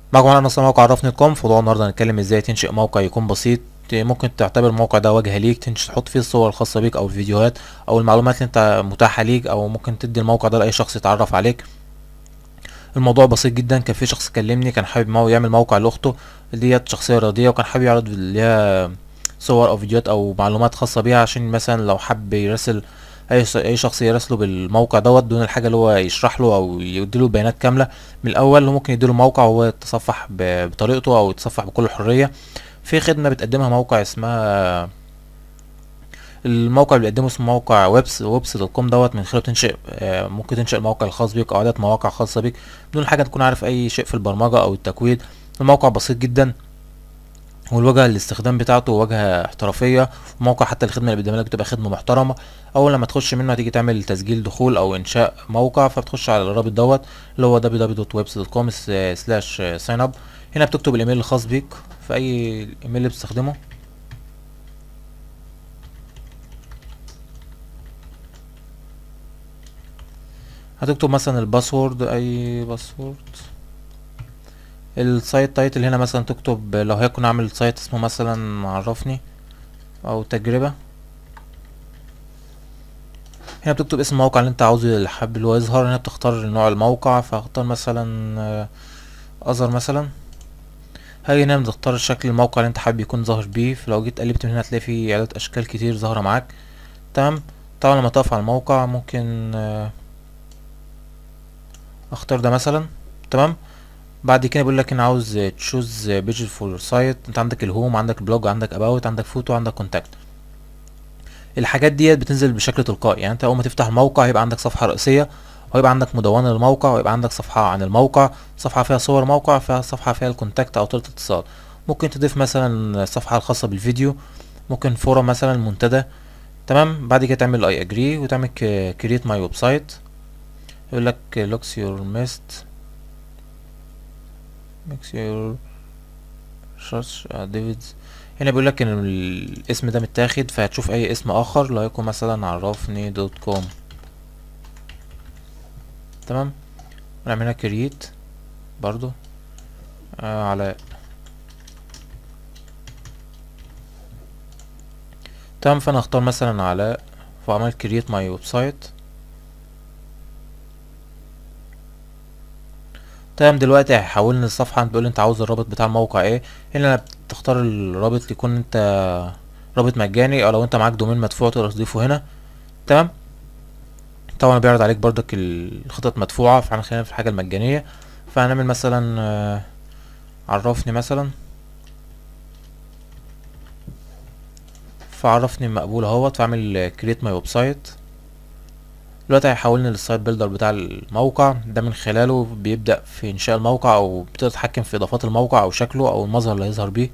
معكم على نص موقع عرفني كوم في موضوع النهارده هنتكلم ازاي تنشئ موقع يكون بسيط ممكن تعتبر الموقع ده واجهة ليك تنش تحط فيه الصور الخاصة بيك او الفيديوهات او المعلومات اللي انت متاحة ليك او ممكن تدي الموقع ده لاي شخص يتعرف عليك الموضوع بسيط جدا كان في شخص كلمني كان حابب مو يعمل موقع لاخته ديت شخصية رياضية وكان حابب يعرض اللي هي صور او فيديوهات او معلومات خاصة بيها عشان مثلا لو حب يرسل اي ش- اي شخص يراسله بالموقع دوت دون الحاجه اللي هو يشرح له او يديله بيانات كامله من الاول هو ممكن يديله موقع وهو يتصفح ب- بطريقته او يتصفح بكل حريه في خدمه بتقدمها موقع اسمها الموقع اللي بيقدمه اسمه موقع ويبس ويبس دوت كوم دوت من خلاله تنشئ آه، ممكن تنشئ الموقع الخاص بيك او عدد مواقع خاصه بيك بدون حاجه تكون عارف اي شيء في البرمجه او التكوين الموقع بسيط جدا والواجهه الاستخدام بتاعته واجهه احترافيه وموقع حتى الخدمه اللي بيقدمها لك بتبقى خدمه محترمه اول لما تخش منه هتيجي تعمل تسجيل دخول او انشاء موقع فبتخش على الرابط دوت اللي هو www.webs.com سلاش sign up هنا بتكتب الايميل الخاص بيك في اي ايميل اللي بتستخدمه هتكتب مثلا الباسورد اي باسورد السايت تايتل هنا مثلا تكتب لو هيكون عامل سايت اسمه مثلا عرفني او تجربة هنا بتكتب اسم الموقع اللي انت عاوزه اللي حابب اللي هو يظهر هنا بتختار نوع الموقع فاختار مثلا آه، اظهر مثلا هاجي هنا بتختار شكل الموقع اللي انت حابب يكون ظاهر بيه فلو جيت قلبت من هنا هتلاقي فيه عدد اشكال كتير ظاهرة معاك تمام طبعا لما تقف على الموقع ممكن آه، اختار ده مثلا تمام بعد كده بيقول لك انا عاوز تشوز بيج فور سايت انت عندك الهوم عندك بلوج عندك اباوت عندك فوتو عندك كونتاكت الحاجات ديت بتنزل بشكل تلقائي يعني انت اول ما تفتح الموقع هيبقى عندك صفحه رئيسيه وهيبقى عندك مدونه للموقع ويبقى عندك صفحه عن الموقع صفحه فيها صور موقع فيها صفحه فيها الكونتاكت او طريقه اتصال ممكن تضيف مثلا الصفحه الخاصه بالفيديو ممكن فورم مثلا منتدى تمام بعد كده تعمل اي اجري وتعمل كريت ماي ويب سايت يقول لك لوكس يور ميست ميكس يور شارش ديفيدز هنا بيقول لك ان الاسم ده متاخد فهتشوف اي اسم اخر لا يكون مثلا عرفني دوت كوم تمام ونعمل هنا كريت برضو آه على تمام فانا اختار مثلا علاء فعمل كريت ماي ويب سايت تمام دلوقتي هيحولني للصفحة بيقول انت عاوز الرابط بتاع الموقع ايه هنا بتختار الرابط يكون انت رابط مجاني او لو انت معاك دومين مدفوع تقدر تضيفه هنا تمام طبعا بيعرض عليك بردك الخطط مدفوعة فاحنا خلينا في الحاجة المجانية فهنعمل مثلا آه، عرفني مثلا فعرفني مقبول اهوت فاعمل كريت ماي ويب سايت دلوقتي هيحولني للسايت بيلدر بتاع الموقع ده من خلاله بيبدأ في إنشاء الموقع أو بتقدر تتحكم في إضافات الموقع أو شكله أو المظهر اللي هيظهر بيه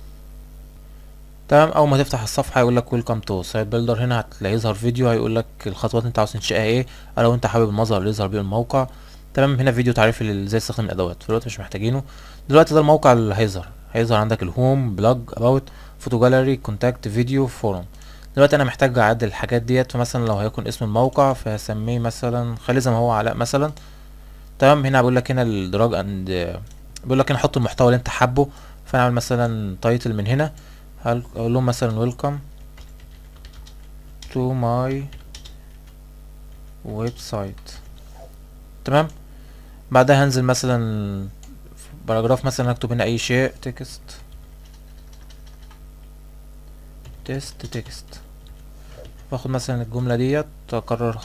تمام أول ما تفتح الصفحة هيقول لك ويلكم تو سايت بيلدر هنا هتلاقي يظهر فيديو هيقول لك الخطوات اللي أنت عاوز تنشئها إيه أو لو أنت حابب المظهر اللي يظهر بيه الموقع تمام هنا فيديو تعريف ال- ازاي تستخدم الأدوات دلوقتي مش محتاجينه دلوقتي ده الموقع اللي هيظهر هيظهر عندك الهوم بلوج اباوت فوتو جاليري كونتاكت فيديو فورم دلوقتي انا محتاج اعدل الحاجات ديت فمثلا لو هيكون اسم الموقع فهسميه مثلا خليه زي ما هو علاء مثلا تمام هنا بقول لك هنا الدراج اند بيقول لك هنا حط المحتوى اللي انت حابه فنعمل مثلا تايتل من هنا هل- اقول لهم مثلا ويلكم تو ماي ويب سايت تمام بعدها هنزل مثلا في باراجراف مثلا اكتب هنا اي شيء تكست تيست تكست باخد مثلا الجملة ديت اكررها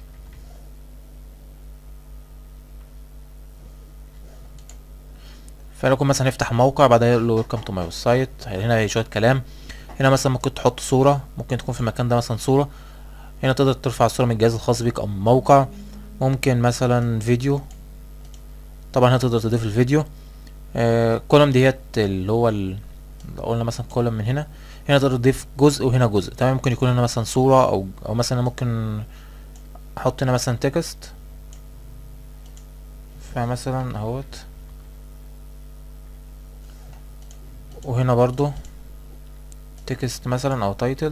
فلكم مثلا نفتح موقع بعدها يقول له ويلكم تو ماي ويب سايت هنا هي شوية كلام هنا مثلا ممكن تحط صورة ممكن تكون في المكان ده مثلا صورة هنا تقدر ترفع الصورة من الجهاز الخاص بيك او من موقع ممكن مثلا فيديو طبعا هنا تقدر تضيف الفيديو آه كولوم ديت اللي هو ال... لو قلنا مثلا كولوم من هنا هنا تقدر تضيف جزء وهنا جزء تمام ممكن يكون هنا مثلا صورة او او مثلا ممكن احط هنا مثلا تكست فمثلا اهوت وهنا برضو تكست مثلا او تايتل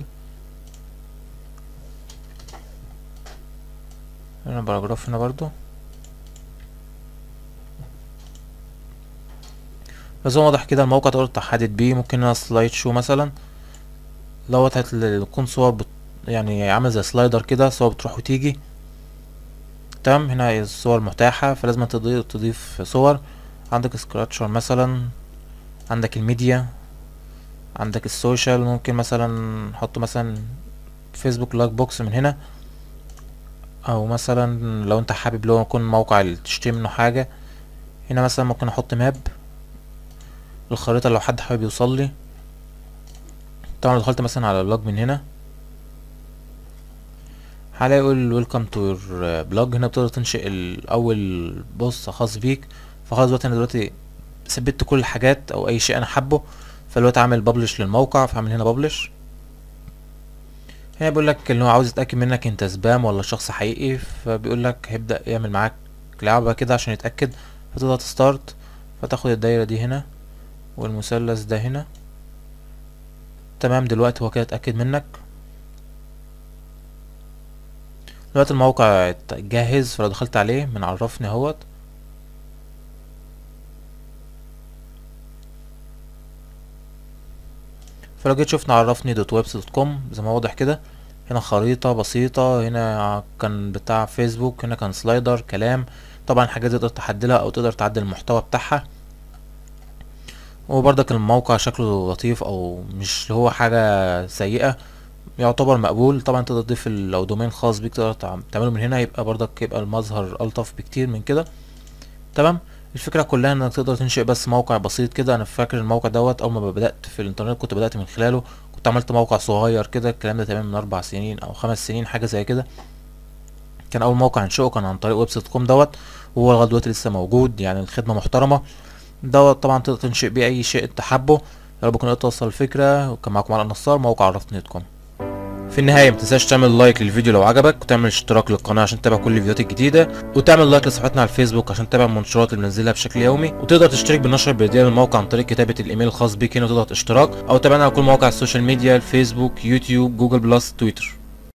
هنا باراجراف هنا برضو بس هو واضح كده الموقع تقدر تحدد بيه ممكن هنا سلايد شو مثلا دوت هتكون صور بت... يعني عامل زي سلايدر كده صور بتروح وتيجي تمام هنا الصور متاحة فلازم تضيف, تضيف صور عندك سكراتشر مثلا عندك الميديا عندك السوشيال ممكن مثلا نحط مثلا فيسبوك لايك بوكس من هنا او مثلا لو انت حابب لو يكون موقع اللي تشتري منه حاجة هنا مثلا ممكن احط ماب الخريطة لو حد حابب يوصل لي طبعا دخلت مثلا على اللوج من هنا هلاقي يقول ويلكم تو يور بلوج هنا بتقدر تنشئ اول بوست خاص بيك فخلاص دلوقتي انا دلوقتي ثبت كل الحاجات او اي شيء انا حابه فدلوقتي عامل ببلش للموقع فاعمل هنا ببلش هنا بيقول لك ان هو عاوز يتاكد منك انت سبام ولا شخص حقيقي فبيقول لك هيبدا يعمل معاك لعبه كده عشان يتاكد فتضغط ستارت فتاخد الدايره دي هنا والمثلث ده هنا تمام دلوقتي هو كده اتاكد منك دلوقتي الموقع جاهز فلو دخلت عليه من عرفني اهوت فلو جيت شفنا عرفني دوت ويبس دوت كوم زي ما واضح كده هنا خريطة بسيطة هنا كان بتاع فيسبوك هنا كان سلايدر كلام طبعا الحاجات دي تقدر تحدلها او تقدر تعدل المحتوى بتاعها وبرضك الموقع شكله لطيف او مش اللي هو حاجة سيئة يعتبر مقبول طبعا تقدر تضيف لو دومين خاص بيك تقدر تعمله من هنا يبقى برضك يبقى المظهر الطف بكتير من كده تمام الفكرة كلها انك تقدر تنشئ بس موقع بسيط كده انا فاكر الموقع دوت اول ما بدأت في الانترنت كنت بدأت من خلاله كنت عملت موقع صغير كده الكلام ده تمام من اربع سنين او خمس سنين حاجة زي كده كان اول موقع انشئه كان عن طريق ويب سيت كوم دوت وهو لغايه دلوقتي لسه موجود يعني الخدمة محترمة دوت طبعا تقدر تنشئ بيه اي شيء انت حابه يا رب تكون توصل الفكرة وكان معاكم علاء نصار موقع عرفت نت كوم في النهايه متنساش تعمل لايك للفيديو لو عجبك وتعمل اشتراك للقناه عشان تتابع كل الفيديوهات الجديده وتعمل لايك لصفحتنا على الفيسبوك عشان تتابع المنشورات اللي بننزلها بشكل يومي وتقدر تشترك بالنشر البريديه للموقع عن طريق كتابه الايميل الخاص بيك هنا وتضغط اشتراك او تابعنا على كل مواقع السوشيال ميديا الفيسبوك يوتيوب جوجل بلس تويتر